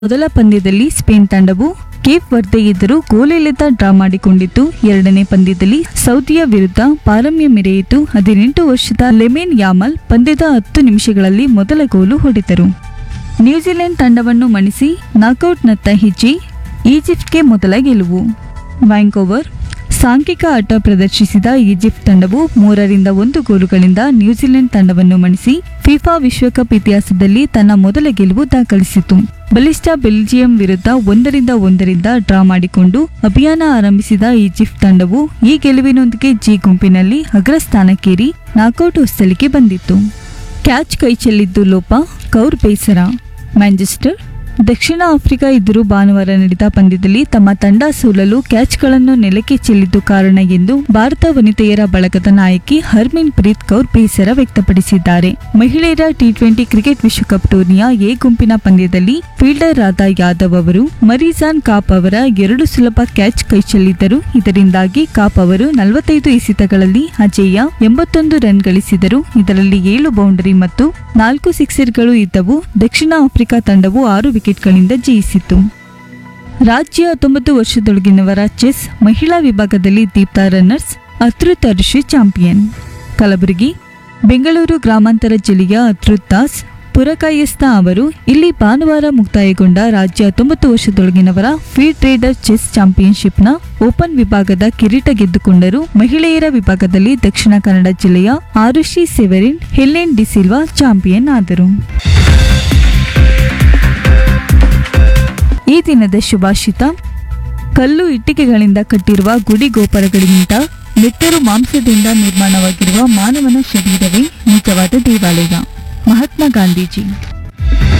ಮೊದಲ ಪಂದ್ಯದಲ್ಲಿ ಸ್ಪೇನ್ ತಂಡವು ಕೇಪ್ ವರ್ದೆ ಎದುರು ಗೋಲಿಲ್ಲದ ಡ್ರಾ ಮಾಡಿಕೊಂಡಿತ್ತು ಎರಡನೇ ಪಂದ್ಯದಲ್ಲಿ ಸೌದಿಯ ವಿರುದ್ಧ ಪಾರಮ್ಯ ಮೆರೆಯಿತು ಹದಿನೆಂಟು ವರ್ಷದ ಲೆಮೆನ್ ಯಾಮಲ್ ಪಂದ್ಯದ ಹತ್ತು ನಿಮಿಷಗಳಲ್ಲಿ ಮೊದಲ ಗೋಲು ಹೊಡೆದರು ನ್ಯೂಜಿಲೆಂಡ್ ತಂಡವನ್ನು ಮಣಿಸಿ ನಾಕೌಟ್ನತ್ತ ಹೆಜ್ಜೆ ಈಜಿಪ್ಟ್ಗೆ ಮೊದಲ ಗೆಲುವು ವ್ಯಾಂಕೋವರ್ ಸಾಂಘಿಕ ಆಟ ಪ್ರದರ್ಶಿಸಿದ ಈಜಿಪ್ಟ್ ತಂಡವು ಮೂರರಿಂದ ಒಂದು ಗೋಲುಗಳಿಂದ ನ್ಯೂಜಿಲೆಂಡ್ ತಂಡವನ್ನು ಮಣಿಸಿ ಫಿಫಾ ವಿಶ್ವಕಪ್ ಇತಿಹಾಸದಲ್ಲಿ ತನ್ನ ಮೊದಲ ಗೆಲುವು ದಾಖಲಿಸಿತು ಬಲಿಷ್ಠ ಬೆಲ್ಜಿಯಂ ವಿರುದ್ಧ ಒಂದರಿಂದ ಒಂದರಿಂದ ಡ್ರಾ ಮಾಡಿಕೊಂಡು ಅಭಿಯಾನ ಆರಂಭಿಸಿದ ಈಜಿಪ್ಟ್ ತಂಡವು ಈ ಗೆಲುವಿನೊಂದಿಗೆ ಜಿ ಗುಂಪಿನಲ್ಲಿ ಅಗ್ರಸ್ಥಾನಕ್ಕೇರಿ ನಾಕೌಟ್ ಹೊಸ್ತಲಿಗೆ ಬಂದಿತ್ತು ಕ್ಯಾಚ್ ಕೈಚೆಲ್ಲಿದ್ದು ಲೋಪ ಕೌರ್ ಬೇಸರ ಮ್ಯಾಂಚೆಸ್ಟರ್ ದಕ್ಷಿಣ ಆಫ್ರಿಕಾ ಎದುರು ಭಾನುವಾರ ನಡೆದ ಪಂದ್ಯದಲ್ಲಿ ತಮ್ಮ ತಂಡ ಸೋಲಲು ಕ್ಯಾಚ್ಗಳನ್ನು ನೆಲಕ್ಕೆ ಚೆಲ್ಲಿದ್ದು ಕಾರಣ ಎಂದು ಭಾರತ ವನಿತೆಯರ ಬಳಗದ ನಾಯಕಿ ಹರ್ಮಿನ್ ಪ್ರೀತ್ ಕೌರ್ ಬೇಸರ ವ್ಯಕ್ತಪಡಿಸಿದ್ದಾರೆ ಮಹಿಳೆಯರ ಟಿ ಟ್ವೆಂಟಿ ಕ್ರಿಕೆಟ್ ವಿಶ್ವಕಪ್ ಟೂರ್ನಿಯ ಎ ಗುಂಪಿನ ಪಂದ್ಯದಲ್ಲಿ ಫೀಲ್ಡರ್ ಆದ ಯಾದವ್ ಅವರು ಮರೀಜಾನ್ ಕಾಪ್ ಅವರ ಎರಡು ಸುಲಭ ಕ್ಯಾಚ್ ಕೈಚೆಲ್ಲಿದ್ದರು ಇದರಿಂದಾಗಿ ಕಾಪ್ ಅವರು ನಲವತ್ತೈದು ಎಸೆತಗಳಲ್ಲಿ ಅಜೇಯ ಎಂಬತ್ತೊಂದು ರನ್ ಗಳಿಸಿದರು ಇದರಲ್ಲಿ ಏಳು ಬೌಂಡರಿ ಮತ್ತು ನಾಲ್ಕು ಸಿಕ್ಸರ್ಗಳು ಇದ್ದವು ದಕ್ಷಿಣ ಆಫ್ರಿಕಾ ತಂಡವು ಆರು ವಿಕೆಟ್ಗಳಿಂದ ಜಯಿಸಿತು ರಾಜ್ಯ ಹತ್ತೊಂಬತ್ತು ವರ್ಷದೊಳಗಿನವರ ಚೆಸ್ ಮಹಿಳಾ ವಿಭಾಗದಲ್ಲಿ ದೀಪ್ತಾ ರನ್ನರ್ಸ್ ಅತೃತ್ ಅರ್ಷಿ ಚಾಂಪಿಯನ್ ಕಲಬುರಗಿ ಬೆಂಗಳೂರು ಗ್ರಾಮಾಂತರ ಜಿಲ್ಲೆಯ ಅತೃತ್ ದಾಸ್ ಪುರಕಾಯಸ್ಥ ಅವರು ಇಲ್ಲಿ ಭಾನುವಾರ ಮುಕ್ತಾಯಗೊಂಡ ರಾಜ್ಯ ಹತ್ತೊಂಬತ್ತು ವರ್ಷದೊಳಗಿನವರ ಫ್ರೀ ಟ್ರೇಡರ್ ಚೆಸ್ ಚಾಂಪಿಯನ್ಶಿಪ್ನ ಓಪನ್ ವಿಭಾಗದ ಕಿರೀಟ ಗೆದ್ದುಕೊಂಡರು ಮಹಿಳೆಯರ ವಿಭಾಗದಲ್ಲಿ ದಕ್ಷಿಣ ಕನ್ನಡ ಜಿಲ್ಲೆಯ Arushi Severin Helen D'Silva champion ಆದರು ಈ ದಿನದ ಶುಭಾಷಿತ ಕಲ್ಲು ಇಟ್ಟಿಗೆಗಳಿಂದ ಕಟ್ಟಿರುವ ಗುಡಿ ಗೋಪುರಗಳಿಗಿಂತ ನೆತ್ತರು ಮಾಂಸದಿಂದ ನಿರ್ಮಾಣವಾಗಿರುವ ಮಾನವನ ಶರೀರವೇ ನಿಜವಾದ ದೇವಾಲಯ ಮಹಾತ್ಮ ಗಾಂಧೀಜಿ